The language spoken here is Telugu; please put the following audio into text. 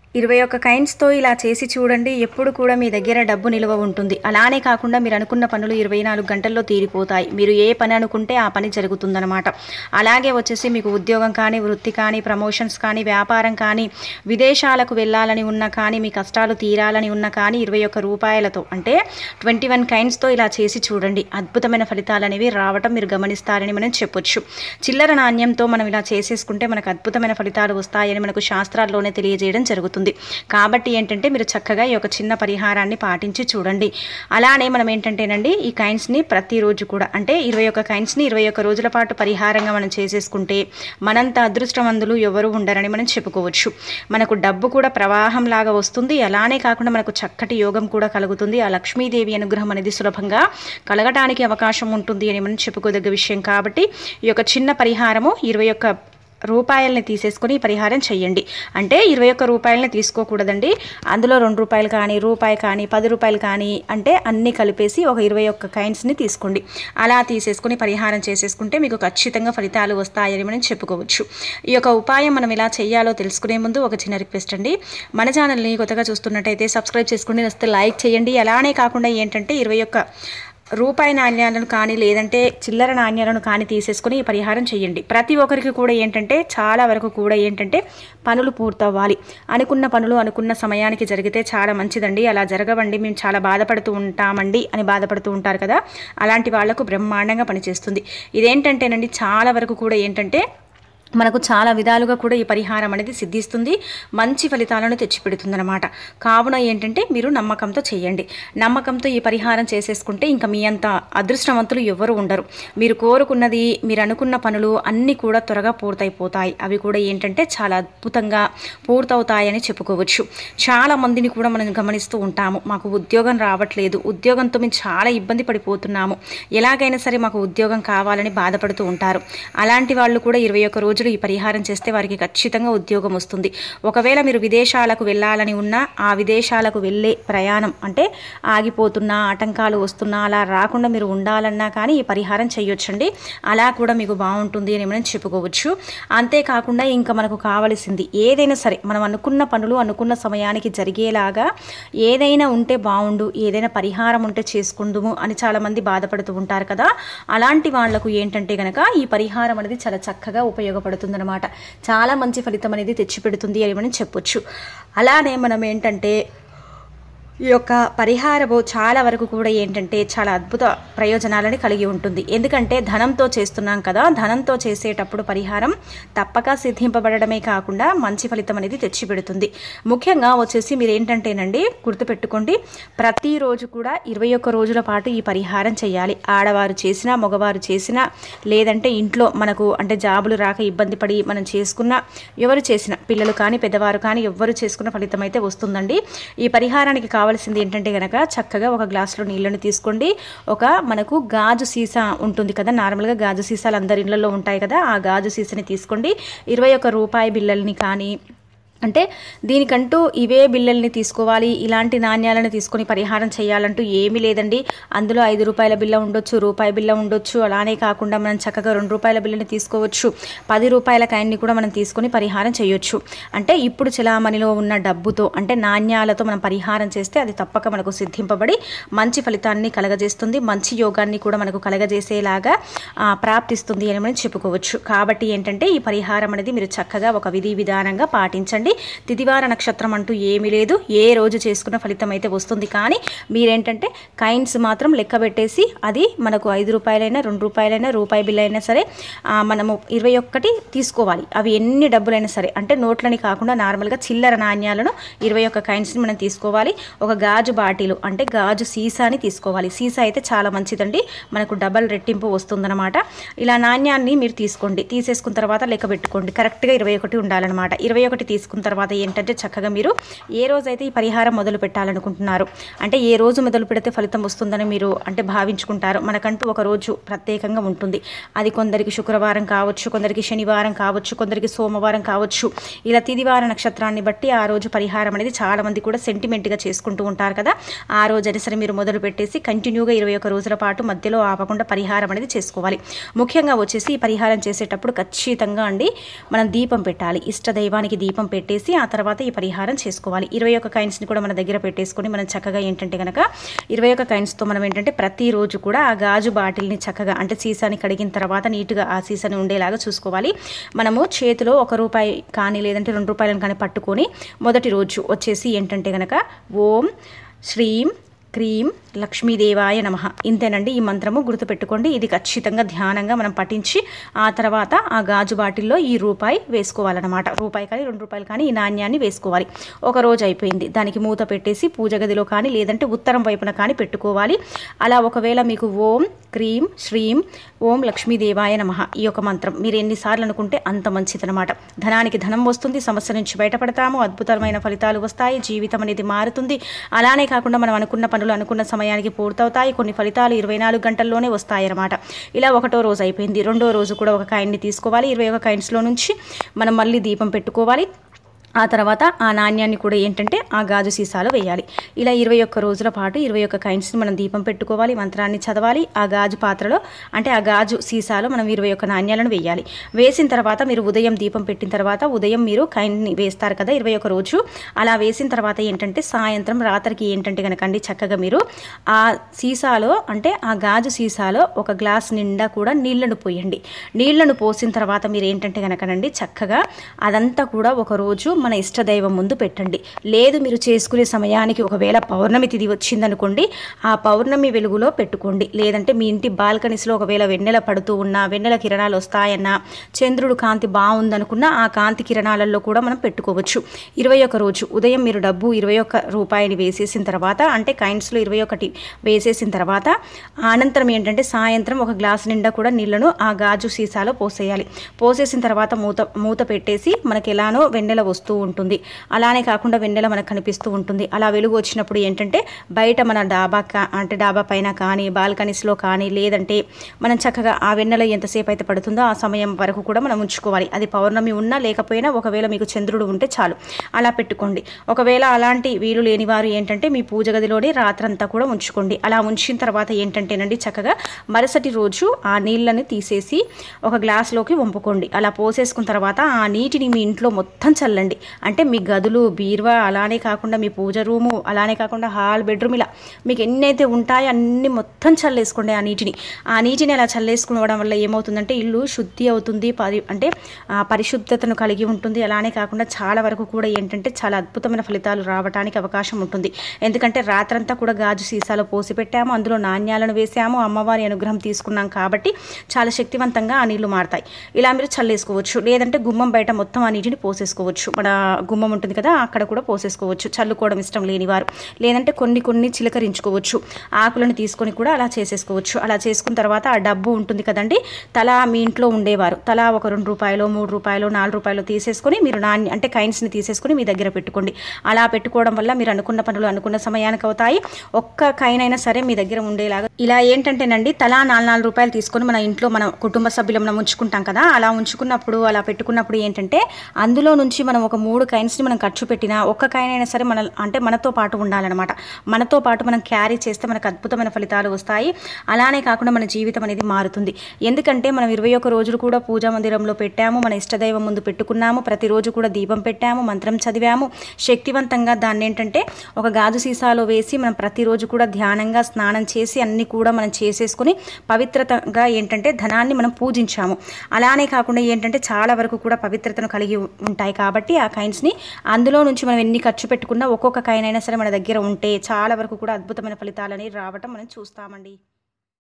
ఇరవై ఒక్క కైండ్స్తో ఇలా చేసి చూడండి ఎప్పుడు కూడా మీ దగ్గర డబ్బు నిల్వ ఉంటుంది అలానే కాకుండా మీరు అనుకున్న పనులు ఇరవై నాలుగు గంటల్లో తీరిపోతాయి మీరు ఏ పని అనుకుంటే ఆ పని జరుగుతుందన్నమాట అలాగే వచ్చేసి మీకు ఉద్యోగం కానీ వృత్తి కానీ ప్రమోషన్స్ కానీ వ్యాపారం కానీ విదేశాలకు వెళ్ళాలని ఉన్న కానీ మీ కష్టాలు తీరాలని ఉన్న కానీ ఇరవై ఒక్క రూపాయలతో అంటే ట్వంటీ వన్ కైండ్స్తో ఇలా చేసి చూడండి అద్భుతమైన ఫలితాలు అనేవి రావటం మీరు గమనిస్తారని మనం చెప్పొచ్చు చిల్లర నాణ్యంతో మనం ఇలా చేసేసుకుంటే మనకు అద్భుతమైన ఫలితాలు వస్తాయని మనకు శాస్త్రాల్లోనే తెలియజేయడం జరుగుతుంది కాబట్టి ఏంటంటే మీరు చక్కగా ఈ యొక్క చిన్న పరిహారాన్ని పాటించి చూడండి అలానే మనం ఏంటంటేనండి ఈ కైండ్స్ని ప్రతిరోజు కూడా అంటే ఇరవై ఒక్క కైండ్స్ని ఇరవై ఒక్క రోజుల పాటు పరిహారంగా మనం చేసేసుకుంటే మనంత అదృష్టవంతులు ఎవరు ఉండరని మనం చెప్పుకోవచ్చు మనకు డబ్బు కూడా ప్రవాహం లాగా వస్తుంది అలానే కాకుండా మనకు చక్కటి యోగం కూడా కలుగుతుంది ఆ లక్ష్మీదేవి అనుగ్రహం అనేది సులభంగా కలగటానికి అవకాశం ఉంటుంది అని మనం చెప్పుకోదగ్గ విషయం కాబట్టి ఈ యొక్క చిన్న పరిహారము ఇరవై ఒక్క రూపాయలని తీసేసుకొని ఈ పరిహారం చేయండి అంటే ఇరవై ఒక్క రూపాయలని తీసుకోకూడదండి అందులో రెండు రూపాయలు కానీ రూపాయి కానీ పది రూపాయలు కానీ అంటే అన్నీ కలిపేసి ఒక ఇరవై ఒక్క కైండ్స్ని తీసుకోండి అలా తీసేసుకొని పరిహారం చేసేసుకుంటే మీకు ఖచ్చితంగా ఫలితాలు వస్తాయని మనం చెప్పుకోవచ్చు ఈ యొక్క ఉపాయం మనం ఎలా చేయాలో తెలుసుకునే ముందు ఒక చిన్న రిక్వెస్ట్ అండి మన ఛానల్ని కొత్తగా చూస్తున్నట్టయితే సబ్స్క్రైబ్ చేసుకోండి వస్తే లైక్ చేయండి అలానే కాకుండా ఏంటంటే ఇరవై ఒక్క రూపాయి నాణ్యాలను కానీ లేదంటే చిల్లర నాణ్యాలను కానీ తీసేసుకొని ఈ పరిహారం చేయండి ప్రతి ఒక్కరికి కూడా ఏంటంటే చాలా వరకు కూడా ఏంటంటే పనులు పూర్తవ్వాలి అనుకున్న పనులు అనుకున్న సమయానికి జరిగితే చాలా మంచిదండి అలా జరగవండి మేము చాలా బాధపడుతూ ఉంటామండి అని బాధపడుతూ ఉంటారు కదా అలాంటి వాళ్లకు బ్రహ్మాండంగా పనిచేస్తుంది ఇదేంటంటేనండి చాలా వరకు కూడా ఏంటంటే మనకు చాలా విధాలుగా కూడా ఈ పరిహారం అనేది సిద్ధిస్తుంది మంచి ఫలితాలను తెచ్చిపెడుతుందన్నమాట కావున ఏంటంటే మీరు నమ్మకంతో చేయండి నమ్మకంతో ఈ పరిహారం చేసేసుకుంటే ఇంకా మీ అంత అదృష్టవంతులు ఎవరు ఉండరు మీరు కోరుకున్నది మీరు అనుకున్న పనులు అన్నీ కూడా త్వరగా పూర్తయిపోతాయి అవి కూడా ఏంటంటే చాలా అద్భుతంగా పూర్తవుతాయని చెప్పుకోవచ్చు చాలా మందిని కూడా మనం గమనిస్తూ ఉంటాము మాకు ఉద్యోగం రావట్లేదు ఉద్యోగంతో మేము చాలా ఇబ్బంది పడిపోతున్నాము ఎలాగైనా సరే మాకు ఉద్యోగం కావాలని బాధపడుతూ ఉంటారు అలాంటి వాళ్ళు కూడా ఇరవై ఒక్క రోజులు ఈ పరిహారం చేస్తే వారికి ఖచ్చితంగా ఉద్యోగం వస్తుంది ఒకవేళ మీరు విదేశాలకు వెళ్ళాలని ఉన్నా ఆ విదేశాలకు వెళ్ళే ప్రయాణం అంటే ఆగిపోతున్నా ఆటంకాలు వస్తున్నా అలా రాకుండా మీరు ఉండాలన్నా కానీ ఈ పరిహారం చేయొచ్చండి అలా కూడా మీకు బాగుంటుంది అని మనం చెప్పుకోవచ్చు అంతేకాకుండా ఇంకా మనకు కావలసింది ఏదైనా సరే మనం అనుకున్న పనులు అనుకున్న సమయానికి జరిగేలాగా ఏదైనా ఉంటే బాగుండు ఏదైనా పరిహారం ఉంటే చేసుకుందుము అని చాలామంది బాధపడుతూ ఉంటారు కదా అలాంటి వాళ్లకు ఏంటంటే గనక ఈ పరిహారం అనేది చాలా చక్కగా ఉపయోగపడుతుందన్నమాట చాలా మంచి ఫలితం అనేది తెచ్చిపెడుతుంది అని మనం చెప్పొచ్చు అలానే మనం ఏంటంటే ఈ యొక్క పరిహారము చాలా వరకు కూడా ఏంటంటే చాలా అద్భుత ప్రయోజనాలని కలిగి ఉంటుంది ఎందుకంటే ధనంతో చేస్తున్నాం కదా ధనంతో చేసేటప్పుడు పరిహారం తప్పక సిద్ధింపబడమే కాకుండా మంచి ఫలితం అనేది తెచ్చిపెడుతుంది ముఖ్యంగా వచ్చేసి మీరు ఏంటంటేనండి గుర్తుపెట్టుకోండి ప్రతిరోజు కూడా ఇరవై ఒక్క రోజుల పాటు ఈ పరిహారం చేయాలి ఆడవారు చేసినా మగవారు చేసినా లేదంటే ఇంట్లో మనకు అంటే జాబులు రాక ఇబ్బంది పడి మనం చేసుకున్న ఎవరు చేసిన పిల్లలు కానీ పెద్దవారు కానీ ఎవరు చేసుకున్న ఫలితం అయితే వస్తుందండి ఈ పరిహారానికి కావాల్సింది ఏంటంటే కనుక చక్కగా ఒక గ్లాసులో నీళ్ళని తీసుకోండి ఒక మనకు గాజు సీసా ఉంటుంది కదా నార్మల్గా గాజు సీసాలు అందరి ఇళ్లలో ఉంటాయి కదా ఆ గాజు సీసాని తీసుకోండి ఇరవై ఒక రూపాయి బిళ్ళల్ని కానీ అంటే దీనికంటూ ఇవే బిళ్ళల్ని తీసుకోవాలి ఇలాంటి నాణ్యాలను తీసుకొని పరిహారం చేయాలంటూ ఏమీ లేదండి అందులో ఐదు రూపాయల బిల్ల ఉండొచ్చు రూపాయి బిల్ల ఉండొచ్చు అలానే కాకుండా మనం చక్కగా రెండు రూపాయల బిల్లని తీసుకోవచ్చు పది రూపాయల కాయన్ని కూడా మనం తీసుకొని పరిహారం చేయొచ్చు అంటే ఇప్పుడు చలామణిలో ఉన్న డబ్బుతో అంటే నాణ్యాలతో మనం పరిహారం చేస్తే అది తప్పక మనకు సిద్ధింపబడి మంచి ఫలితాన్ని కలగజేస్తుంది మంచి యోగాన్ని కూడా మనకు కలగజేసేలాగా ఆ, ప్రాప్తిస్తుంది అని మనం చెప్పుకోవచ్చు కాబట్టి ఏంటంటే ఈ పరిహారం అనేది మీరు చక్కగా ఒక విధి విధానంగా పాటించండి తిదివార నక్షత్రం అంటూ ఏమీ లేదు ఏ రోజు చేసుకున్న ఫలితం అయితే వస్తుంది కానీ మీరేంటంటే కైండ్స్ మాత్రం లెక్క పెట్టేసి అది మనకు ఐదు రూపాయలైనా రెండు రూపాయలైనా రూపాయి బిల్ అయినా సరే ఆ, మనము ఇరవై ఒక్కటి తీసుకోవాలి అవి ఎన్ని డబ్బులైనా సరే అంటే నోట్లని కాకుండా నార్మల్గా చిల్లర నాణ్యాలను ఇరవై ఒక్క కైండ్స్ని మనం తీసుకోవాలి ఒక గాజు బాటిలు అంటే గాజు సీసాని తీసుకోవాలి సీసా అయితే చాలా మంచిదండి మనకు డబల్ రెట్టింపు వస్తుందన్నమాట ఇలా నాణ్యాన్ని మీరు తీసుకోండి తీసేసుకున్న తర్వాత లెక్క పెట్టుకోండి కరెక్ట్గా ఇరవై ఒకటి ఉండాలన్నమాట ఇరవై ఒకటి తీసుకున్న తర్వాత ఏంటంటే చక్కగా మీరు ఏ రోజైతే ఈ పరిహారం మొదలు పెట్టాలనుకుంటున్నారు అంటే ఏ రోజు మొదలు పెడితే ఫలితం వస్తుందని మీరు అంటే భావించుకుంటారు మనకంటూ ఒక రోజు ప్రత్యేకంగా ఉంటుంది అది కొందరికి శుక్రవారం కావచ్చు కొందరికి శనివారం కావచ్చు కొందరికి సోమవారం కావచ్చు ఇలా తిదివార నక్షత్రాన్ని బట్టి ఆ రోజు పరిహారం అనేది చాలా మంది కూడా సెంటిమెంట్గా చేసుకుంటూ ఉంటారు కదా ఆ రోజు అయినా సరే మీరు మొదలు పెట్టేసి కంటిన్యూగా ఇరవై ఒక రోజుల పాటు మధ్యలో ఆపకుండా పరిహారం అనేది చేసుకోవాలి ముఖ్యంగా వచ్చేసి ఈ పరిహారం చేసేటప్పుడు ఖచ్చితంగా అండి మనం దీపం పెట్టాలి ఇష్ట దైవానికి దీపం పెట్టి పెట్టేసి ఆ తర్వాత ఈ పరిహారం చేసుకోవాలి ఇరవై ఒక్క కాయిన్స్ని కూడా మన దగ్గర పెట్టేసుకొని మనం చక్కగా ఏంటంటే కనుక ఇరవై ఒక్క కాయిన్స్తో మనం ఏంటంటే ప్రతిరోజు కూడా ఆ గాజు బాటిల్ని చక్కగా అంటే సీసాని కడిగిన తర్వాత నీట్గా ఆ సీసాని ఉండేలాగా చూసుకోవాలి మనము చేతిలో ఒక రూపాయి కానీ లేదంటే రెండు రూపాయలను కానీ పట్టుకొని మొదటి రోజు వచ్చేసి ఏంటంటే కనుక ఓం శ్రీం క్రీం లక్ష్మీదేవాయ నమ ఇంతేనండి ఈ మంత్రము గుర్తుపెట్టుకోండి ఇది ఖచ్చితంగా ధ్యానంగా మనం పఠించి ఆ తర్వాత ఆ గాజు బాటిల్లో ఈ రూపాయి వేసుకోవాలన్నమాట రూపాయి కానీ రెండు రూపాయలు కానీ ఈ నాణ్యాన్ని వేసుకోవాలి ఒక రోజు అయిపోయింది దానికి మూత పెట్టేసి పూజ గదిలో కానీ లేదంటే ఉత్తరం వైపున కానీ పెట్టుకోవాలి అలా ఒకవేళ మీకు ఓం క్రీం శ్రీం ఓం లక్ష్మీదేవాయ నమ ఈ యొక్క మంత్రం మీరు ఎన్నిసార్లు అనుకుంటే అంత మంచిదనమాట ధనానికి ధనం వస్తుంది సమస్య నుంచి బయటపడతాము అద్భుతమైన ఫలితాలు వస్తాయి జీవితం అనేది మారుతుంది అలానే కాకుండా మనం అనుకున్న పనులు అనుకున్న సమయానికి పూర్తవుతాయి కొన్ని ఫలితాలు ఇరవై నాలుగు గంటల్లోనే వస్తాయన్నమాట ఇలా ఒకటో రోజు అయిపోయింది రెండో రోజు కూడా ఒక కాయిన్ని తీసుకోవాలి ఇరవై ఒక కాయిన్స్లో నుంచి మనం మళ్ళీ దీపం పెట్టుకోవాలి ఆ తర్వాత ఆ నాణ్యాన్ని కూడా ఏంటంటే ఆ గాజు సీసాలో వేయాలి ఇలా ఇరవై ఒక్క రోజుల పాటు ఇరవై ఒక్క కాయిన్స్ని మనం దీపం పెట్టుకోవాలి మంత్రాన్ని చదవాలి ఆ గాజు పాత్రలో అంటే ఆ గాజు సీసాలో మనం ఇరవై ఒక్క నాణ్యాలను వేయాలి వేసిన తర్వాత మీరు ఉదయం దీపం పెట్టిన తర్వాత ఉదయం మీరు కాయిన్ని వేస్తారు కదా ఇరవై ఒక్క రోజు అలా వేసిన తర్వాత ఏంటంటే సాయంత్రం రాత్రికి ఏంటంటే కనుకండి చక్కగా మీరు ఆ సీసాలో అంటే ఆ గాజు సీసాలో ఒక గ్లాస్ నిండా కూడా నీళ్లను పోయండి నీళ్లను పోసిన తర్వాత మీరు ఏంటంటే కనుకనండి చక్కగా అదంతా కూడా ఒక రోజు మన ఇష్టదైవం ముందు పెట్టండి లేదు మీరు చేసుకునే సమయానికి ఒకవేళ పౌర్ణమి తిథి వచ్చిందనుకోండి ఆ పౌర్ణమి వెలుగులో పెట్టుకోండి లేదంటే మీ ఇంటి బాల్కనీస్లో ఒకవేళ వెన్నెల పడుతూ ఉన్నా వెన్నెల కిరణాలు వస్తాయన్నా చంద్రుడు కాంతి బాగుందనుకున్నా ఆ కాంతి కిరణాలలో కూడా మనం పెట్టుకోవచ్చు ఇరవై ఒక రోజు ఉదయం మీరు డబ్బు ఇరవై ఒక్క రూపాయిని వేసేసిన తర్వాత అంటే కాయిన్స్లో ఇరవై ఒకటి వేసేసిన తర్వాత అనంతరం ఏంటంటే సాయంత్రం ఒక గ్లాస్ నిండా కూడా నీళ్లను ఆ గాజు సీసాలో పోసేయాలి పోసేసిన తర్వాత మూత మూత పెట్టేసి మనకి ఎలానో వెన్నెల వస్తూ ఉంటుంది అలానే కాకుండా వెన్నెల మనకు కనిపిస్తూ ఉంటుంది అలా వెలుగు వచ్చినప్పుడు ఏంటంటే బయట మన డాబా కా అంటే డాబా పైన కానీ బాల్కనీస్లో కానీ లేదంటే మనం చక్కగా ఆ వెన్నెల ఎంతసేపు అయితే పడుతుందో ఆ సమయం వరకు కూడా మనం ఉంచుకోవాలి అది పౌర్ణమి ఉన్నా లేకపోయినా ఒకవేళ మీకు చంద్రుడు ఉంటే చాలు అలా పెట్టుకోండి ఒకవేళ అలాంటి వీలు లేని వారు ఏంటంటే మీ పూజ గదిలోనే రాత్రంతా కూడా ఉంచుకోండి అలా ఉంచిన తర్వాత ఏంటంటేనండి చక్కగా మరుసటి రోజు ఆ నీళ్ళని తీసేసి ఒక గ్లాస్లోకి వంపుకోండి అలా పోసేసుకున్న తర్వాత ఆ నీటిని మీ ఇంట్లో మొత్తం చల్లండి అంటే మీ గదులు బీరువా అలానే కాకుండా మీ పూజ రూము అలానే కాకుండా హాల్ బెడ్రూమ్ ఇలా మీకు ఎన్నైతే ఉంటాయో అన్ని మొత్తం చల్లేసుకోండి ఆ నీటిని ఆ నీటిని అలా చల్లేసుకోవడం వల్ల ఏమవుతుందంటే ఇల్లు శుద్ధి అవుతుంది పరి అంటే ఆ పరిశుద్ధతను కలిగి ఉంటుంది అలానే కాకుండా చాలా వరకు కూడా ఏంటంటే చాలా అద్భుతమైన ఫలితాలు రావడానికి అవకాశం ఉంటుంది ఎందుకంటే రాత్రంతా కూడా గాజు సీసాలో పోసి పెట్టాము అందులో నాణ్యాలను వేసాము అమ్మవారి అనుగ్రహం తీసుకున్నాం కాబట్టి చాలా శక్తివంతంగా ఆ నీళ్లు మారతాయి ఇలా మీరు చల్లేసుకోవచ్చు లేదంటే గుమ్మం బయట మొత్తం ఆ నీటిని పోసేసుకోవచ్చు మన గుమ్మం ఉంటుంది కదా అక్కడ కూడా పోసేసుకోవచ్చు చల్లుకోవడం ఇష్టం లేనివారు లేదంటే కొన్ని కొన్ని చిలకరించుకోవచ్చు ఆకులను తీసుకొని కూడా అలా చేసేసుకోవచ్చు అలా చేసుకున్న తర్వాత ఆ డబ్బు ఉంటుంది కదండి తలా మీ ఇంట్లో ఉండేవారు తలా ఒక రెండు రూపాయలు మూడు రూపాయలు నాలుగు రూపాయలు తీసేసుకొని మీరు నాణ్య అంటే కైన్స్ని తీసేసుకొని మీ దగ్గర పెట్టుకోండి అలా పెట్టుకోవడం వల్ల మీరు అనుకున్న పనులు అనుకున్న సమయానికి అవుతాయి ఒక్క కైన్ అయినా సరే మీ దగ్గర ఉండేలాగా ఇలా ఏంటంటేనండి తలా నాలుగు నాలుగు రూపాయలు తీసుకొని మన ఇంట్లో మన కుటుంబ సభ్యులు మనం ఉంచుకుంటాం కదా అలా ఉంచుకున్నప్పుడు అలా పెట్టుకున్నప్పుడు ఏంటంటే అందులో నుంచి మనం ఒక మూడు కైన్స్ని మనం ఖర్చు పెట్టినా ఒక్క కాయిన్ అయినా సరే మన అంటే మనతో పాటు ఉండాలన్నమాట మనతో పాటు మనం క్యారీ చేస్తే మనకు అద్భుతమైన ఫలితాలు వస్తాయి అలానే కాకుండా మన జీవితం అనేది మారుతుంది ఎందుకంటే మనం ఇరవై ఒక్క రోజులు కూడా పూజా మందిరంలో పెట్టాము మన ఇష్టదైవం ముందు పెట్టుకున్నాము ప్రతిరోజు కూడా దీపం పెట్టాము మంత్రం చదివాము శక్తివంతంగా దాన్ని ఏంటంటే ఒక గాజు సీసాలో వేసి మనం ప్రతిరోజు కూడా ధ్యానంగా స్నానం చేసి అన్ని కూడా మనం చేసేసుకుని పవిత్రతగా ఏంటంటే ధనాన్ని మనం పూజించాము అలానే కాకుండా ఏంటంటే చాలా వరకు కూడా పవిత్రతను కలిగి ఉంటాయి కాబట్టి ఆ కైన్స్ని అందులో నుంచి మనం ఎన్ని ఖర్చు పెట్టుకున్నా ఒక్కొక్క కాయిన్ అయినా సరే మన దగ్గర ఉంటే చాలా వరకు కూడా అద్భుతమైన ఫలితాలని రావటం మనం చూస్తామండి